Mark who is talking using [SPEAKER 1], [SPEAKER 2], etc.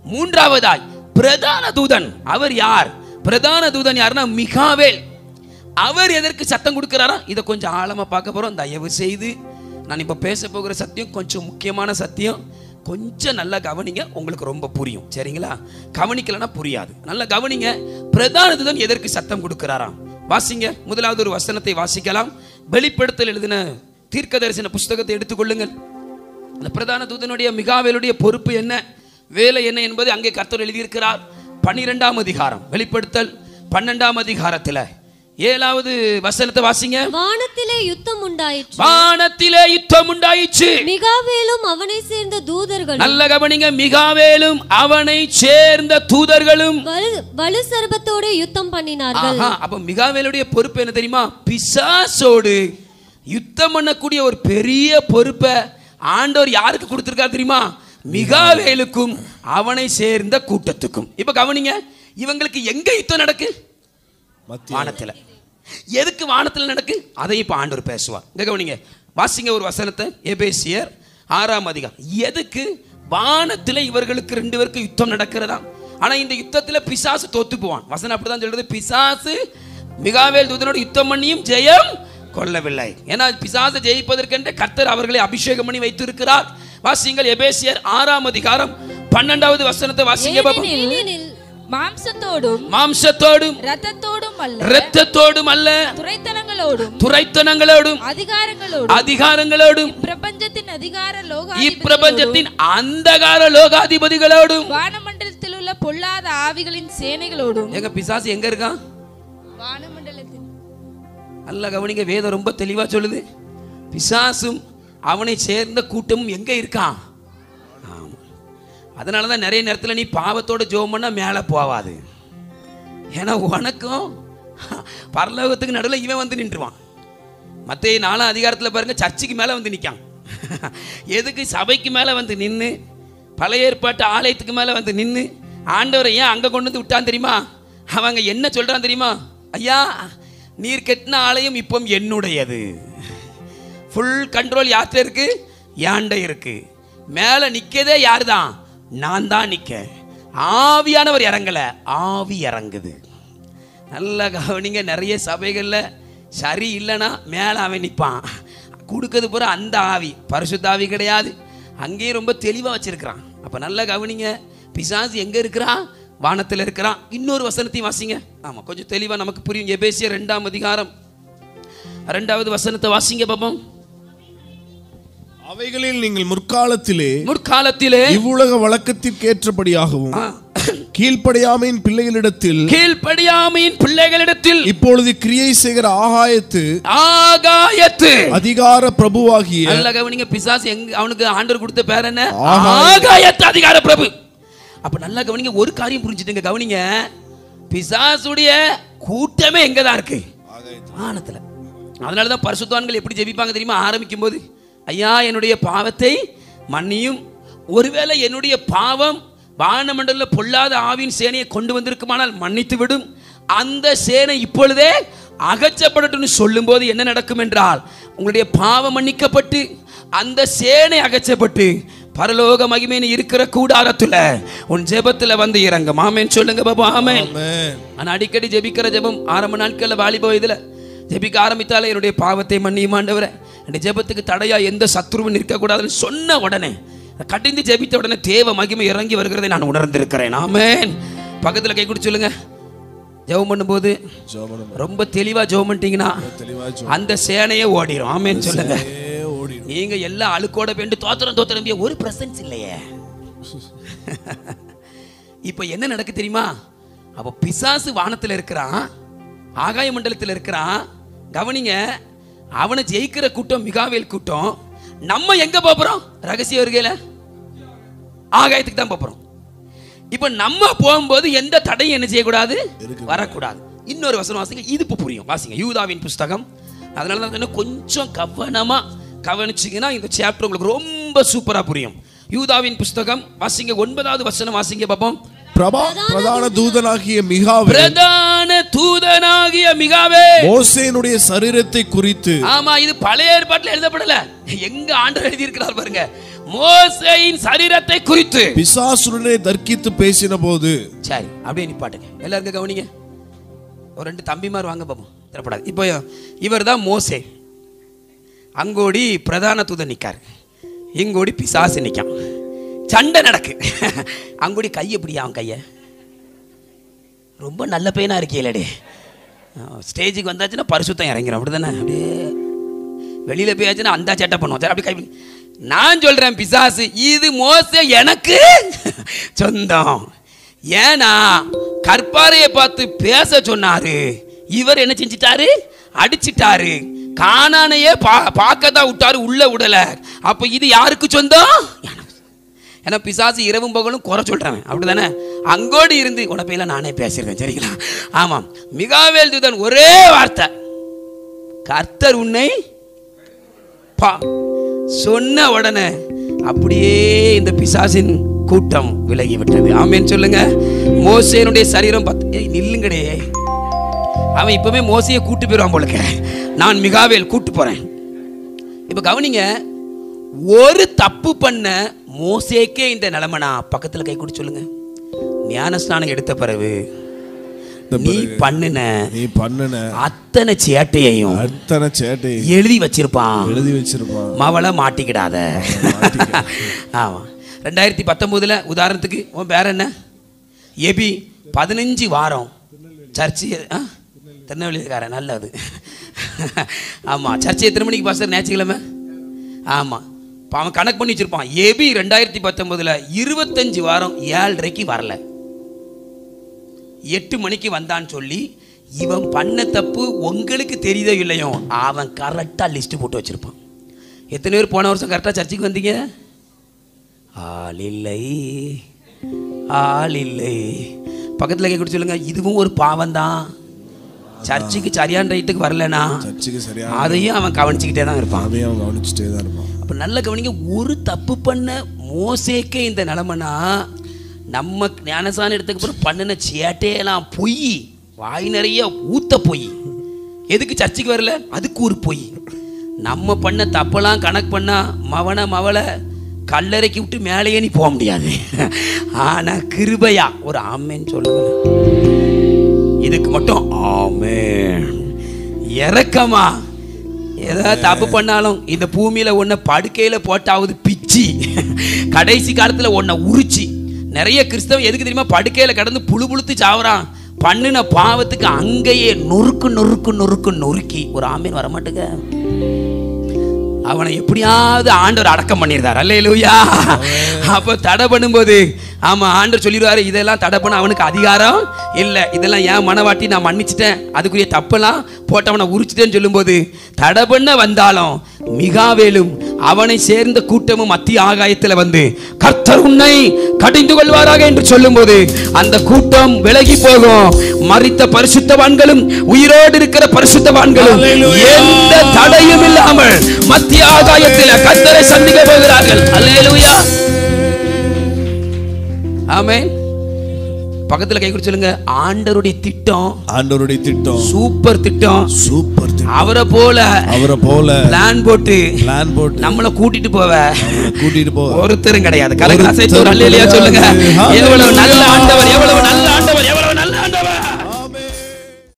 [SPEAKER 1] மூன்றாவதாய் பிரதான தூதன் அவர் யார் பிரதான தூதன் யாருன்னா மிகாவேல் அவர் எதற்கு சத்தம் கொடுக்கிறாரா இதை கொஞ்சம் ஆழமா பார்க்க போறோம் தயவு செய்து நான் இப்ப பேச போகிற சத்தியம் கொஞ்சம் முக்கியமான சத்தியம் கொஞ்சம் நல்லா கவனிங்க உங்களுக்கு ரொம்ப புரியும் சரிங்களா கவனிக்கலனா புரியாது நல்லா கவனிங்க பிரதான தூதன் எதற்கு சத்தம் கொடுக்கிறாராம் வாசிங்க முதலாவது ஒரு வசனத்தை வாசிக்கலாம் வெளிப்படுத்தல் எழுதின தீர்க்க தரிசன புஸ்தகத்தை எடுத்துக்கொள்ளுங்கள் அந்த பிரதான தூதனுடைய மிகாவேலுடைய பொறுப்பு என்ன வேலை என்ன என்பதை அங்கே கர்த்தர் எழுதியிருக்கிறார் பன்னிரெண்டாம் அதிகாரம் வெளிப்படுத்தல் பன்னெண்டாம் அதிகாரத்தில் ஏழாவது வசனத்தை வாசிங்க
[SPEAKER 2] வானத்திலே யுத்தம் உண்டாயிற்று
[SPEAKER 1] வானத்திலே யுத்தம் உண்டாயிற்று
[SPEAKER 2] மிகாவேலும் அவனை சேர்ந்த தூதர்களும்
[SPEAKER 1] நல்ல கவனிங்க மிகாவேலும் அவனை சேர்ந்த தூதர்களும்
[SPEAKER 2] வலு வலு சர்பத்தோட யுத்தம் பண்ணினார்கள்
[SPEAKER 1] ஆஹா அப்ப மிகாவேலுடைய பொறுப்பு என்ன தெரியுமா பிசாசோடு யுத்தம் பண்ணக்கூடிய ஒரு பெரிய பொறுப்பை ஆண்டவர் யாருக்கு கொடுத்திருக்கார் தெரியுமா மிகாவேலுக்கும் அவனை சேர்ந்த கூட்டத்துக்கும் இப்ப கவனிங்க இவங்களுக்கு எங்க யுத்தம் நடக்கு வானத்துல எதுக்கு வானத்துல நடக்கு அதை இப்ப ஆண்டவர் பேசுவார் இங்க கவனிங்க வாசிங்க ஒரு வசனத்தை எபேசியர் ஆறாம் அதிகாரம் எதுக்கு வானத்துல இவர்களுக்கு ரெண்டு பேருக்கு யுத்தம் நடக்கிறதா ஆனா இந்த யுத்தத்துல பிசாசு தோத்து போவான் வசனம் அப்படிதான் சொல்றது பிசாசு மிகாவேல் தூதனோட யுத்தம் பண்ணியும் ஜெயம் கொள்ளவில்லை ஏன்னா பிசாசை ஜெயிப்பதற்கென்று கர்த்தர் அவர்களை அபிஷேகம் பண்ணி வைத்திருக்கிறார் வாசிங்கள் எபேசியர் ஆறாம் அதிகாரம் பன்னெண்டாவது வசனத்தை வாசிங்க பாப்போம்
[SPEAKER 2] ஏனெனில்
[SPEAKER 3] மாம்சத்தோடும்
[SPEAKER 1] மாம்சத்தோடும்
[SPEAKER 3] ரத்தத்தோடும் அல்ல
[SPEAKER 1] இரத்தத்தோடும் அல்ல
[SPEAKER 3] துரைத்தனங்களோடும்
[SPEAKER 1] துரைத்தனங்களோடும்
[SPEAKER 3] அதிகாரங்களோடும்
[SPEAKER 1] அதிகாரங்களோடும்
[SPEAKER 3] பிரபஞ்சத்தின் அதிகார லோக
[SPEAKER 1] இப்பிரபஞ்சத்தின் அந்தகார லோகாதிபதிகளோடும்
[SPEAKER 3] வானமண்டலத்தில் உள்ள பொல்லாத ஆவிகளின் சேனைகளோடும்
[SPEAKER 1] எங்க பிசாசு எங்க இருக்கான்
[SPEAKER 3] வானமண்டலத்தின்
[SPEAKER 1] நல்ல கவனிங்க வேதம் ரொம்ப தெளிவா சொல்லுது பிசாசும் அவனை சேர்ந்த கூட்டமும் எங்க இருக்கான் ஆமா அதனால தான் நிறைய நேரத்துல நீ பாவத்தோட ஜெபம் பண்ணா மேலே போவாது ஏன்னா உனக்கும் பரலோகத்துக்கு நடுவில் இவன் வந்து நின்றுவான் மற்ற நாலாம் அதிகாரத்தில் பாருங்க சர்ச்சுக்கு மேலே வந்து நிற்கான் எதுக்கு சபைக்கு மேலே வந்து நின்று பழைய ஏற்பாட்டு ஆலயத்துக்கு மேலே வந்து நின்று ஆண்டவரை ஏன் அங்கே கொண்டு வந்து விட்டான் தெரியுமா அவங்க என்ன சொல்கிறான் தெரியுமா ஐயா நீர் கெட்டின ஆலயம் இப்போ என்னுடையது ஃபுல் கண்ட்ரோல் யார்கிட்ட இருக்கு யாண்ட இருக்கு மேலே நிற்கதே யார் தான் நான் தான் நிற்க ஆவியானவர் இறங்கலை ஆவி இறங்குது நல்ல கவனிங்க நிறைய சபைகளில் சரி இல்லைன்னா மேலே அவன் நிற்பான் கொடுக்கறது பூரா அந்த ஆவி பரிசுத்த ஆவி கிடையாது அங்கேயும் ரொம்ப தெளிவாக வச்சிருக்கிறான் அப்போ நல்ல கவனிங்க பிசாசு எங்கே இருக்கிறான் வானத்தில் இருக்கிறான் இன்னொரு வசனத்தையும் வாசிங்க ஆமாம் கொஞ்சம் தெளிவாக நமக்கு புரியும் எபேசிய ரெண்டாம் அதிகாரம் ரெண்டாவது வசனத்தை வாசிங்க பாப்போம்
[SPEAKER 4] அவைகளில் நீங்கள் முற்காலத்திலே
[SPEAKER 1] முற்காலத்திலே
[SPEAKER 4] இவ்வுலக வழக்கத்திற்கேற்றபடியாகவும்
[SPEAKER 1] ஆ,
[SPEAKER 4] கீழ்ப்படியாமையின் பிள்ளைகளிடத்தில்
[SPEAKER 1] கீழ்ப்படியாமையின் பிள்ளைகளிடத்தில்
[SPEAKER 4] இப்பொழுது கிரியை செய்கிற ஆகாயத்து
[SPEAKER 1] ஆகாயத்து
[SPEAKER 4] அதிகார பிரபுவாகிய
[SPEAKER 1] நல்ல கவனிங்க பிசாசு எங்க அவனுக்கு ஆண்டவர் கொடுத்த பேர் என்ன
[SPEAKER 4] ஆகாய-
[SPEAKER 1] ஆகாயத்து அதிகார பிரபு அப்ப நல்லா கவனிங்க ஒரு காரியம் புரிஞ்சுட்டுங்க கவனிங்க பிசாசுடைய கூட்டமே எங்க தான் இருக்கு வானத்துல அதனால தான் பரிசுத்தவான்கள் எப்படி ஜெபிப்பாங்க தெரியுமா ஆரம்பிக்கும் போது ஐயா என்னுடைய பாவத்தை மன்னியும் ஒருவேளை என்னுடைய பாவம் வானமண்டல பொல்லாத ஆவின் சேனையை கொண்டு வந்திருக்குமானால் மன்னித்து விடும் அந்த சேனை இப்பொழுதே அகற்றப்படட்டும்னு சொல்லும்போது என்ன நடக்கும் என்றால் உங்களுடைய பாவம் மன்னிக்கப்பட்டு அந்த சேனை அகற்றப்பட்டு பரலோக மகிமைன்னு இருக்கிற கூடாரத்துல உன் ஜெபத்துல வந்து இறங்கும் ஆமேன்னு சொல்லுங்க பாபா ஆமேன் நான் அடிக்கடி ஜெபிக்கிற ஜெபம் ஆரம்ப நாட்கள்ல வாலிப வயதுல ஜெபிக்க ஆரம்பித்தாலே என்னுடைய பாவத்தை மன்னியும் ஆண்டவரே என்னுடைய ஜெபத்துக்கு தடையா எந்த சத்ருவும் நிற்கக்கூடாதுன்னு சொன்ன உடனே கட்டிந்து ஜெபித்த உடனே தேவ மகிமை இறங்கி வருகிறதை நான் உணர்ந்திருக்கிறேன் ஆமென் பக்கத்துல கை குடி சொல்லுங்க ஜெபம் பண்ணும்போது ரொம்ப தெளிவா ஜெபம் பண்ணிட்டீங்கன்னா அந்த சேனையே ஓடிரும் ஆமென் சொல்லுங்க நீங்க எல்லாம் அழுக்கோட வேண்டு தோத்திரம் தோத்திரம் ஒரு பிரசன்ஸ் இல்லையே இப்போ என்ன நடக்கு தெரியுமா அப்போ பிசாசு வானத்தில் இருக்கிறான் ஆகாய மண்டலத்தில் இருக்கிறான் கவனிங்க அவனை ஜெயிக்கிற கூட்டம் மிகாவேல் கூட்டம் நம்ம எங்க போறோம் ரகசிய வருகையில ஆகாயத்துக்கு தான் போறோம் இப்போ நம்ம போகும்போது எந்த தடையும் என்ன செய்யக்கூடாது வரக்கூடாது இன்னொரு வசனம் வாசிங்க இது இப்போ புரியும் வாசிங்க யூதாவின் புஸ்தகம் அதனால தான் இன்னும் கொஞ்சம் கவனமா கவனிச்சிங்கன்னா இந்த சாப்டர் உங்களுக்கு ரொம்ப சூப்பரா புரியும் யூதாவின் புஸ்தகம் வாசிங்க ஒன்பதாவது வசனம் வாசிங்க பாப்போம்
[SPEAKER 4] பிரபா பிரதான தூதனாகிய மிகாவே
[SPEAKER 1] பிரதான தூதனாகிய மிகாவே
[SPEAKER 4] மோசேனுடைய சரீரத்தை குறித்து
[SPEAKER 1] ஆமா இது பழைய ஏற்பாட்டுல எழுதப்படல எங்க ஆண்டவர் எழுதி இருக்கிறார் பாருங்க மோசேயின் சரீரத்தை குறித்து
[SPEAKER 4] பிசாசுடனே தர்க்கித்து பேசின போது
[SPEAKER 1] சரி அப்படியே நிப்பாட்டுங்க எல்லாருக்கும் கவனிங்க ஒரு ரெண்டு தம்பிமார் வாங்க பாப்போம் தரப்படாது இப்போ இவர் தான் மோசே அங்கோடி பிரதான தூதன் நிற்கார் இங்கோடி பிசாசு நிற்கான் சண்டை நடக்கு அங்கோடி கை எப்படியா அவன் கையை ரொம்ப நல்ல பையனா இருக்கீங்களே ஸ்டேஜுக்கு வந்தாச்சுன்னா பரிசுத்தம் இறங்கிடும் அப்படி தானே அப்படியே வெளியில போயாச்சுன்னா அந்த சேட்டை பண்ணுவோம் சரி, அப்படி கை பண்ணி- நான் சொல்றேன் பிசாசு இது மோசே எனக்கு சொந்தம் ஏன்னா கற்பாரையை பார்த்து பேச சொன்னாரு இவர் என்ன செஞ்சிட்டாரு அடிச்சிட்டாரு காணானையே பா பார்க்க தான் விட்டாரு உள்ள விடல அப்ப இது யாருக்கு சொந்தம் எனக்கு ஏன்னா பிசாசு இரவும் பகலும் குறை சொல்றவன் அப்படிதானே அங்கோடி இருந்து உனப்பையில நானே பேசியிருக்கேன் சரிங்களா ஆமாம் மிகாவேல் தூதன் ஒரே வார்த்தை கர்த்தர் உன்னை பா சொன்ன உடனே அப்படியே இந்த பிசாசின் கூட்டம் விலகி விட்டது ஆமேன்னு சொல்லுங்க மோசேனுடைய சரீரம் பத்து ஏய், நில்லுங்கடே அவன் இப்பவே மோசையை கூட்டு போயிடுவான் போலுக்க நான் மிகாவேல் கூட்டு போறேன் இப்ப கவனிங்க ஒரு தப்பு பண்ண மோசேக்கே இந்த நிலைமைனா பக்கத்துல கை கூடி சொல்லுங்க ஞானஸ்நானம் எடுத்த பிறகு நீ பண்ணுன
[SPEAKER 4] நீ பண்ணுன
[SPEAKER 1] அத்தனை சேட்டையையும்
[SPEAKER 4] அத்தனை சேட்டை
[SPEAKER 1] எழுதி வச்சிருப்பான்
[SPEAKER 4] எழுதி வச்சிருப்பான்
[SPEAKER 1] மவளை மாட்டிக்கிடாத ஆமா ரெண்டாயிரத்தி பத்தொம்போதுல உதாரணத்துக்கு உன் பேர் என்ன எபி பதினஞ்சு வாரம் சர்ச்சு ஆ திருநெல்வேலிக்காரன் நல்லது ஆமா சர்ச்சை எத்தனை மணிக்கு பாஸ்டர் ஞாயிற்றுக்கிழமை ஆமா இப்ப அவன் கணக்கு பண்ணி வச்சிருப்பான் எபி ரெண்டாயிரத்தி பத்தொன்பதுல இருபத்தஞ்சு வாரம் ஏழரைக்கு வரல எட்டு மணிக்கு வந்தான்னு சொல்லி இவன் பண்ண தப்பு உங்களுக்கு தெரியுதோ இல்லையோ அவன் கரெக்டாக லிஸ்ட் போட்டு வச்சிருப்பான் எத்தனை பேர் போன வருஷம் கரெக்டாக சர்ச்சுக்கு வந்தீங்க ஆள் இல்லை ஆள் இல்லை பக்கத்தில் கேட்க சொல்லுங்க இதுவும் ஒரு பாவம் தான் சர்ச்சுக்கு சரியான ரைட்டுக்கு வரலனா
[SPEAKER 4] சர்ச்சுக்கு சரியா
[SPEAKER 1] அதையும் அவன் கவனிச்சுக்கிட்டே தான் இருப்பான்
[SPEAKER 4] அதையும் அவன் கவனிச்சுட்டே தான் இருப்பான்
[SPEAKER 1] அப்போ நல்ல கவனிங்க ஒரு தப்பு பண்ண மோசேக்கே இந்த நிலமைனா நம்ம ஞானசான எடுத்துக்கு அப்புறம் பண்ணின சேட்டையெல்லாம் பொய் வாய் நிறைய ஊத்த பொய் எதுக்கு சர்ச்சுக்கு வரல அதுக்கு ஒரு பொய் நம்ம பண்ண தப்பெல்லாம் கணக்கு பண்ணா மவன மவளை கல்லறைக்கு விட்டு மேலேயே நீ போக முடியாது ஆனா கிருபையா ஒரு ஆமேன்னு சொல்லுங்க இதுக்கு மட்டும் ஆமென் இறக்கமா ஏதாவது தப்பு பண்ணாலும் இந்த பூமியில உன்னை படுக்கையில போட்டாவது பிச்சி கடைசி காலத்துல உன்னை உரிச்சு நிறைய கிறிஸ்தவம் எதுக்கு தெரியுமா படுக்கையில கடந்து புழு புழுத்து சாவுறான் பண்ணின பாவத்துக்கு அங்கேயே நொறுக்கு நொறுக்கு நொறுக்கு நொறுக்கி ஒரு ஆமீன் வரமாட்டுங்க அவனை எப்படியாவது ஆண்டவர் அடக்கம் பண்ணியிருந்தார் அல்லேலூயா அப்போ தடை பண்ணும்போது ஆமா ஆண்டவர் சொல்லிடுவாரு இதெல்லாம் தடை பண்ண அவனுக்கு அதிகாரம் இல்லை இதெல்லாம் ஏன் மனவாட்டி நான் மன்னிச்சிட்டேன் அதுக்குரிய தப்பெல்லாம் போட்டவனை உரிச்சிட்டேன்னு சொல்லும்போது தடை பண்ண வந்தாலும் மிகாவேலும் அவனை சேர்ந்த கூட்டமும் மத்திய ஆகாயத்துல வந்து கர்த்தர் உன்னை கடிந்து கொள்வாராக என்று சொல்லும்போது அந்த கூட்டம் விலகி போகும் மறித்த பரிசுத்தவான்களும் உயிரோடு இருக்கிற பரிசுத்தவான்களும்
[SPEAKER 4] Hallelujah.
[SPEAKER 1] எந்த தடையும் இல்லாமல் மத்திய ஆகாயத்தில் கர்த்தரை சந்திக்க போகிறார்கள் அல்லேலூயா ஆமென் பக்கத்துல கை கொடுத்து சொல்லுங்க ஆண்டருடைய திட்டம்
[SPEAKER 4] ஆண்டவருடைய திட்டம்
[SPEAKER 1] சூப்பர் திட்டம்
[SPEAKER 4] சூப்பர் திட்டம்
[SPEAKER 1] அவரை போல
[SPEAKER 4] அவரை போல
[SPEAKER 1] பிளான் போட்டு
[SPEAKER 4] பிளான் போட்டு
[SPEAKER 1] நம்மளை கூட்டிட்டு போவ
[SPEAKER 4] அவரை கூட்டிட்டு போ
[SPEAKER 1] ஒருத்தரும் கிடையாது கலக்கு
[SPEAKER 4] ஒருத்தரும்
[SPEAKER 1] அசைத்து ஒரு அல்லேலூயா சொல்லுங்க
[SPEAKER 4] கிடையாது.
[SPEAKER 1] எவ்வளவு நல்ல ஆண்டவர் எவ்வளவு நல்ல ஆண்டவர்